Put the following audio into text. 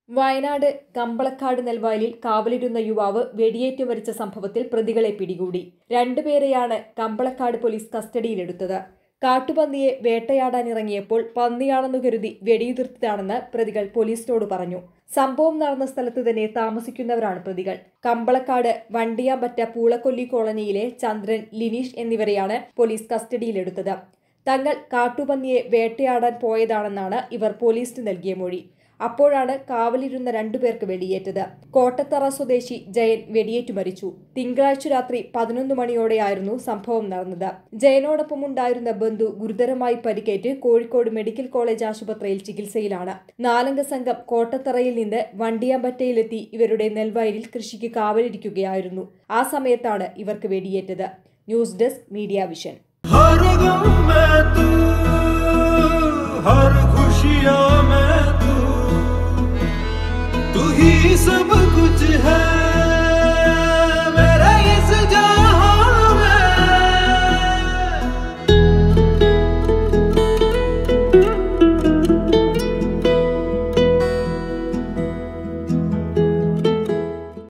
വയനാട് കമ്പളക്കാട് നെൽവയലിൽ കാവലിരുന്ന യുവാവ് വെടിയേറ്റ് മരിച്ച സംഭവത്തിൽ പ്രതികളെ പിടികൂടി രണ്ടുപേരെയാണ് കമ്പളക്കാട് പോലീസ് കസ്റ്റഡിയിലെടുത്തത് കാട്ടുപന്നിയെ വേട്ടയാടാനിറങ്ങിയപ്പോൾ പന്നിയാണെന്നു കരുതി വെടിയുതിർത്തതാണെന്ന് പ്രതികൾ പോലീസിനോട് പറഞ്ഞു സംഭവം നടന്ന സ്ഥലത്ത് തന്നെ താമസിക്കുന്നവരാണ് പ്രതികൾ കമ്പളക്കാട് വണ്ടിയാമ്പറ്റ പൂളക്കൊല്ലി കോളനിയിലെ ചന്ദ്രൻ ലിനീഷ് എന്നിവരെയാണ് പോലീസ് കസ്റ്റഡിയിലെടുത്തത് തങ്ങൾ കാട്ടുപന്നിയെ വേട്ടയാടാൻ പോയതാണെന്നാണ് ഇവർ പോലീസിന് നൽകിയ മൊഴി അപ്പോഴാണ് കാവലിരുന്ന രണ്ടുപേർക്ക് വെടിയേറ്റത് കോട്ടത്തറ സ്വദേശി ജയൻ വെടിയേറ്റു മരിച്ചു തിങ്കളാഴ്ച രാത്രി പതിനൊന്ന് മണിയോടെയായിരുന്നു സംഭവം നടന്നത് ജയനോടൊപ്പം ഉണ്ടായിരുന്ന ബന്ധു ഗുരുതരമായി പരിക്കേറ്റ് കോഴിക്കോട് മെഡിക്കൽ കോളേജ് ആശുപത്രിയിൽ ചികിത്സയിലാണ് നാലംഗ സംഘം കോട്ടത്തറയിൽ നിന്ന് വണ്ടിയാമ്പറ്റയിലെത്തി ഇവരുടെ നെൽവയലിൽ കൃഷിക്ക് കാവലിരിക്കുകയായിരുന്നു ആ സമയത്താണ് ഇവർക്ക് വെടിയേറ്റത് ന്യൂസ് ഡെസ്ക് മീഡിയ വിഷൻ हर गम में तू हर खुशियां में तू तू ही सब कुछ है